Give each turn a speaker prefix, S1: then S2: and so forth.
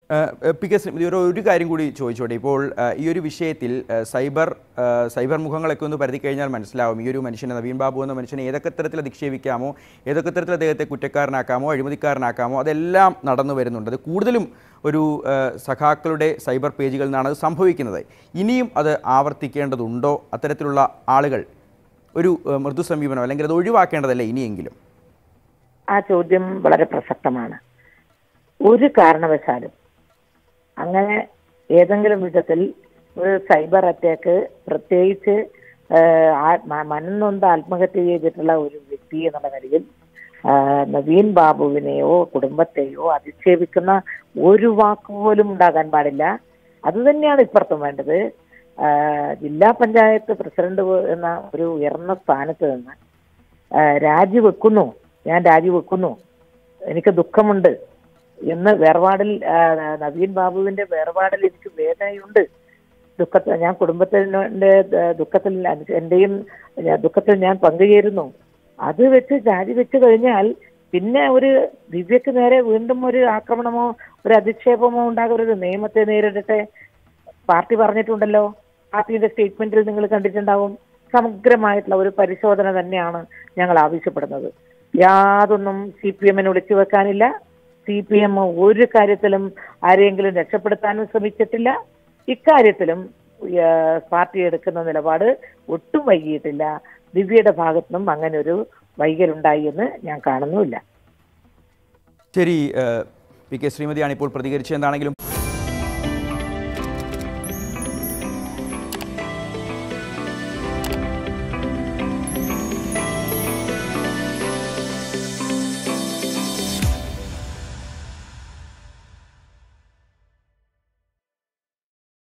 S1: ഏഹ് P K Shrimati ഒരു ഒരു കാര്യം കൂടി ചോദിച്ചോട്ടെ ഇപ്പോൾ ഏഹ് ഈ ഒരു വിഷയത്തിൽ ഏഹ് സൈബർ ഏഹ് സൈബർ മുഖങ്ങളൊക്കെ ഒന്ന് പരതി കഴിഞ്ഞാൽ മനസ്സിലാവും ഈ ഒരു മനുഷ്യനെ നവീൻ ബാബു എന്ന മനുഷ്യനെ ഏതൊക്കെ തരത്തിൽ അധിക്ഷേപിക്കാമോ ഏതൊക്കെ തരത്തിൽ അദ്ദേഹത്തെ കുറ്റക്കാരനാക്കാമോ അഴിമതിക്കാരനാക്കാമോ അതെല്ലാം നടന്നു വരുന്നുണ്ട് അത് കൂടുതലും ഒരു ഏഹ് സഖാക്കളുടെ സൈബർ പേജുകളിൽ നിന്നാണ് അത് സംഭവിക്കുന്നത് ഇനിയും അത് ആവർത്തിക്കേണ്ടതുണ്ടോ അത്തരത്തിലുള്ള ആളുകൾ ഒരു ഏഹ് മൃദു സമീപനം അല്ലെങ്കിൽ അത് ഒഴിവാക്കേണ്ടതല്ലേ ഇനിയെങ്കിലും
S2: ആ ചോദ്യം വളരെ പ്രസക്തമാണ് ഒരു കാരണവശാലും അങ്ങനെ ഏതെങ്കിലും വിധത്തിൽ ഒരു സൈബർ അറ്റാക്ക് പ്രത്യേകിച്ച് ആഹ്, ആ- മ- മനംനൊന്ത് ആത്മഹത്യ ചെയ്തിട്ടുള്ള ഒരു വ്യക്തി എന്നുള്ള നിലയിൽ ആഹ്, നവീൻ ബാബുവിനെയോ കുടുംബത്തെയോ അധിക്ഷേപിക്കുന്ന ഒരു വാക്കുപോലും ഉണ്ടാകാൻ പാടില്ല അത് തന്നെയാണ് ഇപ്പുറത്തും വേണ്ടത് ആഹ്, ജില്ലാ പഞ്ചായത്ത് പ്രസിഡന്റ് എന്ന ഒരു ഉയർന്ന സ്ഥാനത്ത് നിന്ന് ആഹ്, രാജിവെക്കുന്നു ഞാൻ രാജിവെക്കുന്നു എനിക്ക് ദുഃഖമുണ്ട് എന്ന് വേർപാടിൽ ആഹ്, നവീൻ ബാബുവിന്റെ വേർപാടിൽ എനിക്ക് വേദനയുണ്ട് ദുഃഖത്തിൽ ഞാൻ കുടുംബത്തിന്റെ ദ- ദുഃഖത്തിൽ അനു- എന്റെയും ഞാൻ ദുഃഖത്തിൽ ഞാൻ പങ്കുചേരുന്നു അത് വെച്ച് രാജിവെച്ച് കഴിഞ്ഞാൽ പിന്നെ ഒരു ദിവ്യക്ക് നേരെ വീണ്ടും ഒരു ആക്രമണമോ ഒരു അധിക്ഷേപമോ ഉണ്ടാകരുത് നിയമത്തെ നേരിടട്ടെ പാർട്ടി പറഞ്ഞിട്ടുണ്ടല്ലോ പാർട്ടിയുടെ സ്റ്റേറ്റ്മെന്റിൽ നിങ്ങൾ കണ്ടിട്ടുണ്ടാവും സമഗ്രമായിട്ടുള്ള ഒരു പരിശോധന തന്നെയാണ് ഞങ്ങൾ ആവശ്യപ്പെടുന്നത് യാതൊന്നും സി പി എമ്മിന് വിളിച്ചു വെക്കാനില്ല സി പി എം ഒരു കാര്യത്തിലും ആരെയെങ്കിലും രക്ഷപ്പെടുത്താനും ശ്രമിച്ചിട്ടില്ല ഇക്കാര്യത്തിലും ഏഹ്, പാർട്ടി എടുക്കുന്ന നിലപാട് ഒട്ടും വൈകിയിട്ടില്ല ദിവ്യയുടെ ഭാഗത്തുനിന്നും അങ്ങനെ ഒരു വൈകലുണ്ടായി എന്ന് ഞാൻ കാണുന്നുമില്ല
S1: ശരി ഏഹ് പി കെ ശ്രീമതിയാണ് ഇപ്പോൾ പ്രതികരിച്ചത് എന്താണെങ്കിലും